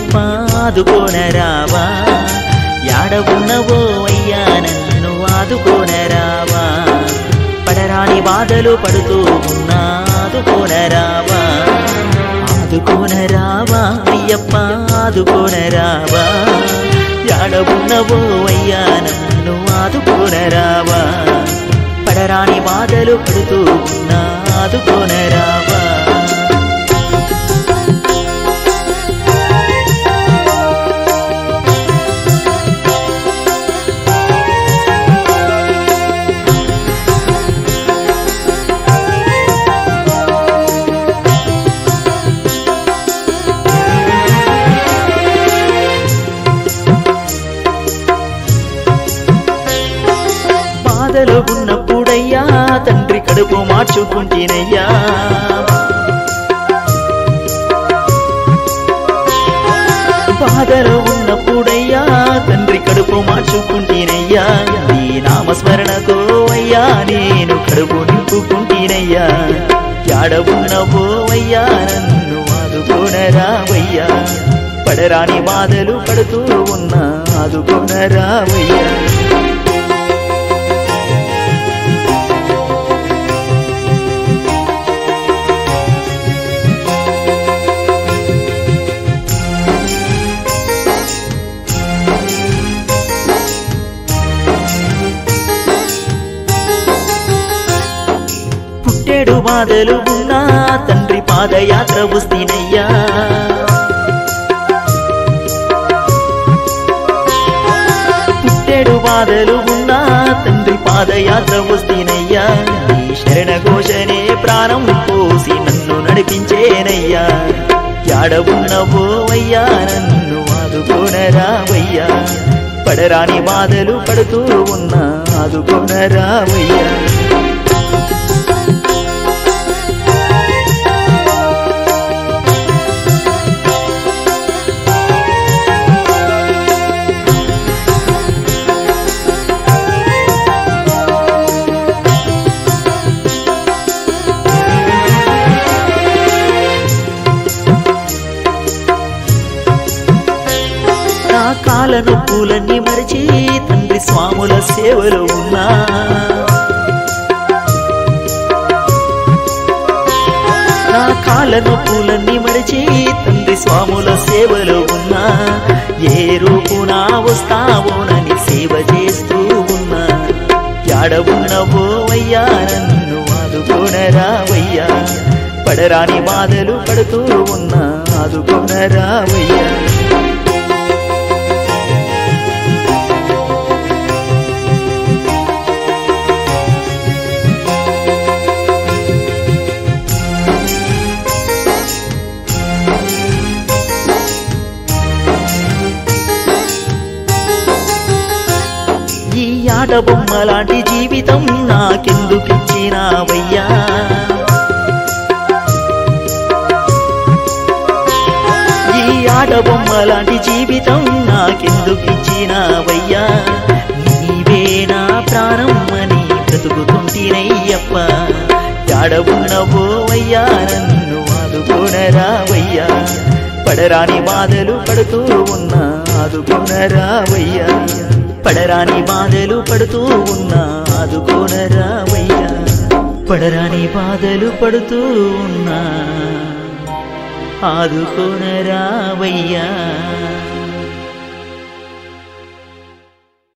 అయ్యప్ప ఆదుకోనరావా యాడ ఉన్నవో అయ్యా నన్ను ఆదుకోనరావా పడరాని బాధలు పడుతూ ఉన్నా ఆదుకోనరావా ఆదుకోనరావా అయ్యప్ప ఆదుకోనరావా యాడ ఉన్నవో అయ్యా నన్ను ఆదుకోనరావా పడరాని బాధలు పడుతూ ఉన్నా ఆదుకోనరావా బాధలో ఉన్నప్పుడయ్యా తండ్రి కడుపు మార్చుకుంటేనయ్యా బాధలో ఉన్నప్పుడయ్యా తండ్రి కడుపు మార్చుకుంటేనయ్యా నీ నామస్మరణతో అయ్యా నేను కడుపు నింపుకుంటేనయ్యా యాడ ఉన్నవో అయ్యా నన్ను ఆదుకోనరావయ్యా పడరాని బాధలు పడుతూ ఉన్నా ఆదుకోనరావయ్యా పుట్టేడు బాధలు ఉన్నా తండ్రి పాదయాత్ర వస్తీనయ్యా పుట్టేడు బాధలు ఉన్నా తండ్రి పాదయాత్ర వస్తీనయ్యా నీ శరణ ఘోషనే ప్రాణం పోసి నన్ను నడిపించేనయ్యా యాడ ఉన్నవో అయ్యా నన్ను ఆదుకోనరావయ్యా పడరాని బాధలు పడుతూ ఉన్నా ఆదుకోనరావయ్యా నా కాల నొప్పులన్నీ మరిచి తండ్రి స్వాముల సేవలో ఉన్నా నా కాల నొప్పులన్నీ మరిచి తండ్రి స్వాముల సేవలో ఉన్నా ఏ రూపునా వస్తావోనని సేవ చేస్తూ ఉన్నా యాడ ఉన్నవో అయ్యా నన్ను ఆదుకోనరావయ్యా పడరాని బాధలు పడుతూ ఉన్నా ఆదుకోనరావయ్యా ఈ ఆట బొమ్మ లాంటి జీవితం నాకెందుకిచ్చినావయ్యా ఈ ఆట బొమ్మ లాంటి జీవితం నాకెందుకిచ్చినావయ్యా నీవే నా ప్రాణం అని బ్రతుకుతుంటేనయ్యప్ప యాడ ఉన్నవో అయ్యా నన్ను ఆదుకోనరావయ్యా పడరాని బాధలు పడుతూ ఉన్నా ఆదుకోనరావయ్యా పడరాని బాధలు పడుతూ ఉన్నా ఆదుకోనరావయ్యా పడరాని బాధలు పడుతూ ఉన్నా ఆదుకోనరావయ్యా